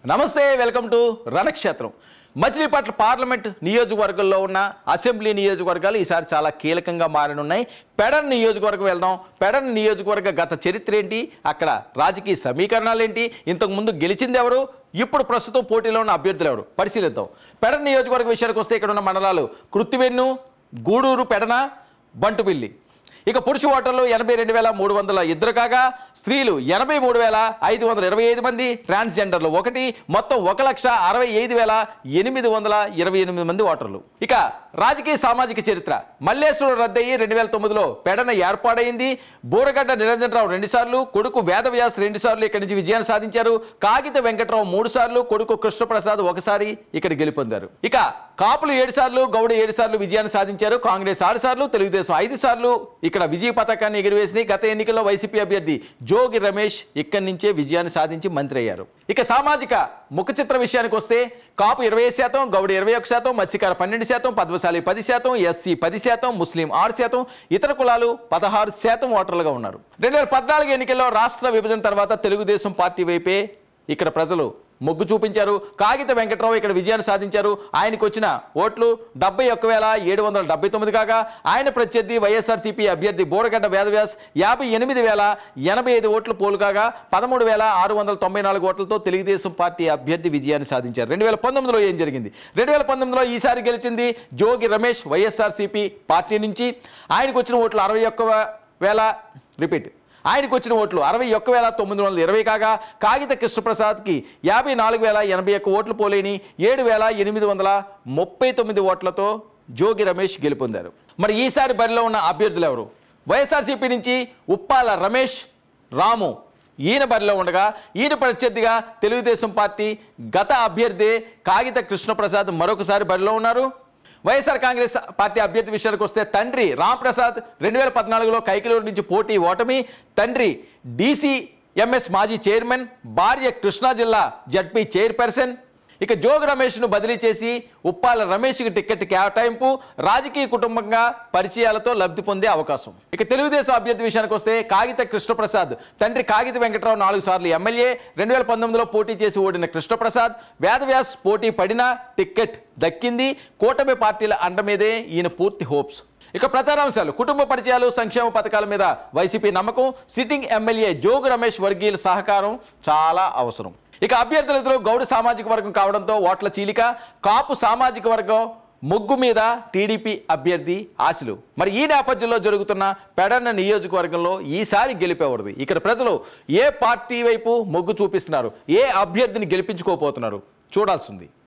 నమస్తే welcome to రణక్షేత్రం Machilipatnam parliament నియోజకవర్గంలో ఉన్న అసెంబ్లీ నియోజకవర్గాలు ఈసారి చాలా కీలకంగా మారనున్నాయి పెడన్ నియోజకవర్గం వెళ్దాం పెడన్ నియోజకవర్గ గత చరిత్ర ఏంటి అక్కడ రాజకీయ సమీకరణాలు ఏంటి ఇంతకు ముందు గెలిచింది ఎవరు ఇప్పుడు ప్రస్తుతం పోటీలో ఉన్న అభ్యర్థులు ఎవరు పరిశీలిద్దాం పెడన్ నియోజకవర్గ విషయానికి వస్తే ఇక్కడ ఉన్న మండలాలు కృత్తివెన్ను గూడూరు పెడన బంటుపిల్లి ఇక పురుష ఓటర్లు ఎనభై రెండు వేల మూడు వందల ఇద్దరు కాగా స్త్రీలు ఎనభై మూడు వేల ఐదు వందల ఇరవై ఐదు మంది ట్రాన్స్జెండర్లు ఒకటి మొత్తం ఒక లక్ష అరవై ఐదు వేల ఎనిమిది వందల ఇరవై ఎనిమిది మంది ఓటర్లు ఇక రాజకీయ సామాజిక చరిత్ర మల్లేశ్వరం రద్దయ్యి రెండు వేల తొమ్మిదిలో పెడన ఏర్పాడైంది బూరగడ్డ నిరంజన్ రావు రెండుసార్లు కొడుకు వేదవ్యాస్ రెండుసార్లు ఇక్కడి నుంచి విజయాన్ని సాధించారు కాగిత వెంకట్రావు మూడు సార్లు కొడుకు కృష్ణప్రసాద్ ఒకసారి ఇక్కడ గెలుపొందారు ఇక కాపులు ఏడు సార్లు గౌడ ఏడు సార్లు విజయాన్ని సాధించారు కాంగ్రెస్ ఆరు సార్లు తెలుగుదేశం ఐదు సార్లు ఇక్కడ విజయ పథకాన్ని ఎగురవేసి గత ఎన్నికల్లో వైసీపీ అభ్యర్థి జోగి రమేష్ ఇక్కడి నుంచే విజయాన్ని సాధించి మంత్రి అయ్యారు ఇక సామాజిక ముఖ చిత్ర విషయానికి వస్తే కాపు ఇరవై శాతం గౌడ ఇరవై ఒక శాతం మత్స్యకార పన్నెండు శాతం పద్మశాలి పది శాతం ఎస్సీ పది శాతం ముస్లిం ఆరు శాతం ఇతర కులాలు పదహారు శాతం ఓటర్లుగా ఉన్నారు రెండు వేల పద్నాలుగు ఎన్నికల్లో రాష్ట్ర విభజన తర్వాత తెలుగుదేశం పార్టీ వైపే ఇక్కడ ప్రజలు మొగ్గు చూపించారు కాగిత వెంకట్రావు ఇక్కడ విజయాన్ని సాధించారు ఆయనకు వచ్చిన ఓట్లు డెబ్బై ఒక్క వేల ఏడు వందల డెబ్బై తొమ్మిది కాగా ఆయన ప్రత్యర్థి వైఎస్ఆర్సీపీ అభ్యర్థి బోరగడ్డ వేదవ్యాస్ యాభై ఎనిమిది వేల ఎనభై ఐదు ఓట్లు పోలు కాగా పదమూడు వేల ఆరు వందల తొంభై నాలుగు ఓట్లతో తెలుగుదేశం పార్టీ అభ్యర్థి విజయాన్ని సాధించారు రెండు వేల పంతొమ్మిదిలో ఏం జరిగింది రెండు వేల పంతొమ్మిదిలో ఈసారి గెలిచింది జోగి రమేష్ వైఎస్ఆర్సీపీ పార్టీ నుంచి ఆయనకు వచ్చిన ఓట్లు అరవై ఒక్క వేల రిపీట్ ఆయనకు వచ్చిన ఓట్లు అరవై ఒక్క వేల తొమ్మిది వందల ఇరవై కాగా కాగిత కృష్ణప్రసాద్కి యాభై నాలుగు వేల ఎనభై ఒక్క ఓట్లు పోలేని ఏడు వేల ఎనిమిది వందల ముప్పై తొమ్మిది ఓట్లతో జోగి రమేష్ గెలుపొందారు మరి ఈసారి బరిలో ఉన్న అభ్యర్థులు ఎవరు వైఎస్ఆర్సీపీ నుంచి ఉప్పాల రమేష్ రాము ఈయన బరిలో ఉండగా ఈయన ప్రత్యర్థిగా తెలుగుదేశం పార్టీ గత అభ్యర్థి కాగిత కృష్ణప్రసాద్ మరొకసారి బరిలో ఉన్నారు వైఎస్ఆర్ కాంగ్రెస్ పార్టీ అభ్యర్థి విషయానికి వస్తే తండ్రి రాంప్రసాద్ రెండు వేల పద్నాలుగులో కైకిలూరు నుంచి పోటీ ఓటమి తండ్రి డీసీ ఎంఎస్ మాజీ చైర్మన్ భార్య కృష్ణా జిల్లా జడ్పీ చైర్పర్సన్ ఇక జోగి రమేష్ను బదిలీ చేసి ఉప్పాల రమేష్కి టికెట్ కేటాయింపు రాజకీయ కుటుంబంగా పరిచయాలతో లబ్ధి పొందే అవకాశం ఇక తెలుగుదేశం అభ్యర్థి విషయానికి వస్తే కాగిత కృష్ణప్రసాద్ తండ్రి కాగిత వెంకటరావు నాలుగు సార్లు ఎమ్మెల్యే రెండు వేల పంతొమ్మిదిలో పోటీ చేసి ఓడిన కృష్ణప్రసాద్ వేదవ్యాస్ పోటీ పడినా టికెట్ దక్కింది కూటమి పార్టీల అండ మీదే ఈయన పూర్తి హోప్స్ ఇక ప్రచారాంశాలు కుటుంబ పరిచయాలు సంక్షేమ పథకాల మీద వైసీపీ నమ్మకం సిట్టింగ్ ఎమ్మెల్యే జోగు రమేష్ వర్గీయుల సహకారం చాలా అవసరం ఇక అభ్యర్థులిద్దరూ గౌడ సామాజిక వర్గం కావడంతో ఓట్ల చీలిక కాపు సామాజిక వర్గం ముగ్గు మీద టీడీపీ అభ్యర్థి ఆశలు మరి ఈ నేపథ్యంలో జరుగుతున్న పెడన్న నియోజకవర్గంలో ఈసారి గెలిపేవడది ఇక్కడ ప్రజలు ఏ పార్టీ వైపు మొగ్గు చూపిస్తున్నారు ఏ అభ్యర్థిని గెలిపించుకోపోతున్నారు చూడాల్సింది